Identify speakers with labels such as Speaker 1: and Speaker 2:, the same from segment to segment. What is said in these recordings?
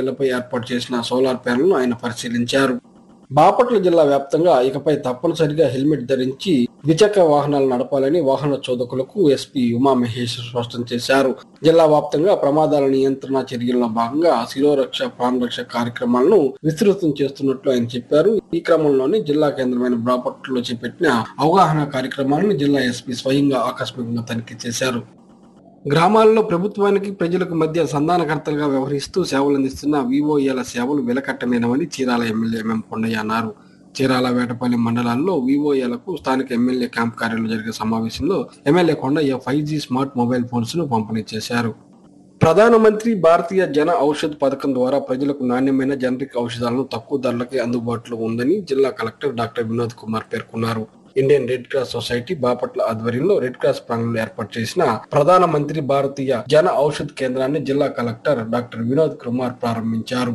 Speaker 1: ఇళ్లపై ఏర్పాటు చేసిన సోలార్ ప్యానెల్ను ఆయన పరిశీలించారు బాపట్ల జిల్లా వ్యాప్తంగా ఇకపై తప్పనిసరిగా హెల్మెట్ ధరించి ద్విచక్ర వాహనాలు నడపాలని వాహన చోదకులకు ఎస్పీ ఉమామహేశ్వర్ స్పష్టం చేశారు జిల్లా వ్యాప్తంగా ప్రమాదాల నియంత్రణ చర్యల్లో భాగంగా శిరోరక్ష ప్రాణరక్ష కార్యక్రమాలను విస్తృతం చేస్తున్నట్లు ఆయన చెప్పారు ఈ క్రమంలోనే జిల్లా కేంద్రమైన బాపట్లలో చేపట్టిన అవగాహన కార్యక్రమాలను జిల్లా ఎస్పీ స్వయంగా ఆకస్మికంగా తనిఖీ చేశారు గ్రామాల్లో ప్రభుత్వానికి ప్రజలకు మధ్య సంధానకర్తలుగా వ్యవహరిస్తూ సేవలు అందిస్తున్న వివోఏల సేవలు వెలకట్టలేనవని చీరాల ఎమ్మెల్యే ఎంఎం కొండయ్య అన్నారు చీరాల వేటపల్లి మండలాల్లో వివోఏలకు స్థానిక ఎమ్మెల్యే క్యాంప్ కార్యాలయంలో జరిగే సమావేశంలో MLA Kondaiah five G smart mobile phones ను పంపిణీ చేశారు ప్రధానమంత్రి భారతీయ జన ఔషధ్ పథకం ద్వారా ప్రజలకు నాణ్యమైన జనరిక్ ఔషధాలను తక్కువ ధరలకే అందుబాటులో ఉందని జిల్లా కలెక్టర్ డాక్టర్ వినోద్ కుమార్ పేర్కొన్నారు Indian red cross society Bapatla ఆధ్వర్యంలో రెడ్ క్రాస్ ప్రాంగణంలో ఏర్పాటు చేసిన ప్రధాన మంత్రి భారతీయ జన ఔషధ్ కేంద్రాన్ని జిల్లా కలెక్టర్ డాక్టర్ వినోద్ కుమార్ ప్రారంభించారు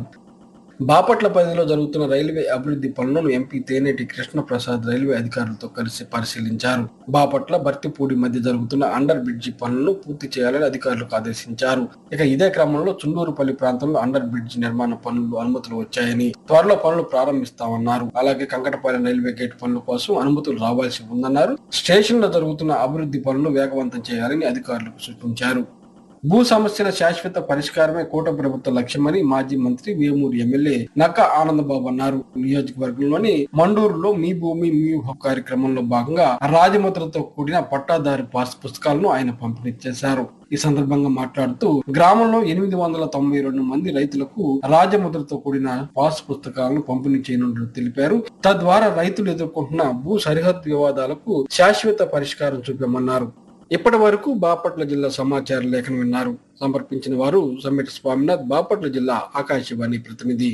Speaker 1: బాపట్ల పరిధిలో జరుగుతున్న రైల్వే అభివృద్ధి పనులను ఎంపీ తేనేటి కృష్ణ ప్రసాద్ రైల్వే అధికారులతో కలిసి పరిశీలించారు బాపట్ల భర్తిపూడి మధ్య జరుగుతున్న అండర్ బ్రిడ్జి పనులను పూర్తి చేయాలని అధికారులకు ఆదేశించారు ఇక ఇదే క్రమంలో చుండూరుపల్లి ప్రాంతంలో అండర్ బ్రిడ్జి నిర్మాణ పనులు అనుమతులు వచ్చాయని త్వరలో పనులు ప్రారంభిస్తామన్నారు అలాగే కంకటపాలెం రైల్వే గేట్ పనుల కోసం అనుమతులు రావాల్సి ఉందన్నారు స్టేషన్ లో జరుగుతున్న అభివృద్ధి పనులను వేగవంతం చేయాలని అధికారులకు సూచించారు భూ సమస్యల శాశ్వత పరిష్కారమే కూట ప్రభుత్వ లక్ష్యమని మాజీ మంత్రి వేమూరు ఎమ్మెల్యే నక్క ఆనందబాబు అన్నారు నియోజకవర్గంలోని మండూరులో మీ భూమి మీ హక్కు కార్యక్రమంలో భాగంగా రాజముద్రతో కూడిన పట్టాదారు పాస్ పుస్తకాలను ఆయన పంపిణీ చేశారు ఈ సందర్భంగా మాట్లాడుతూ గ్రామంలో ఎనిమిది వందల తొంభై రెండు మంది రైతులకు రాజముద్రతో కూడిన పాస్ పుస్తకాలను పంపిణీ చేయనున్నట్లు తెలిపారు తద్వారా రైతులు ఎదుర్కొంటున్న భూ సరిహద్దు వివాదాలకు శాశ్వత పరిష్కారం చూపామన్నారు ఇప్పటి వరకు బాపట్ల జిల్లా సమాచార లేఖను విన్నారు సమర్పించిన వారు సమ్మెట స్వామినాథ్ బాపట్ల జిల్లా ఆకాశవాణి ప్రతినిధి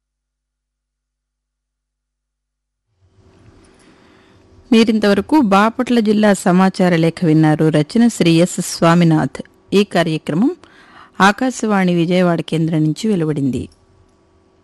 Speaker 2: మీరింతవరకు బాపట్ల జిల్లా సమాచార లేఖ విన్నారు రచన శ్రీ ఎస్ స్వామినాథ్ ఈ కార్యక్రమం ఆకాశవాణి విజయవాడ కేంద్రం నుంచి వెలువడింది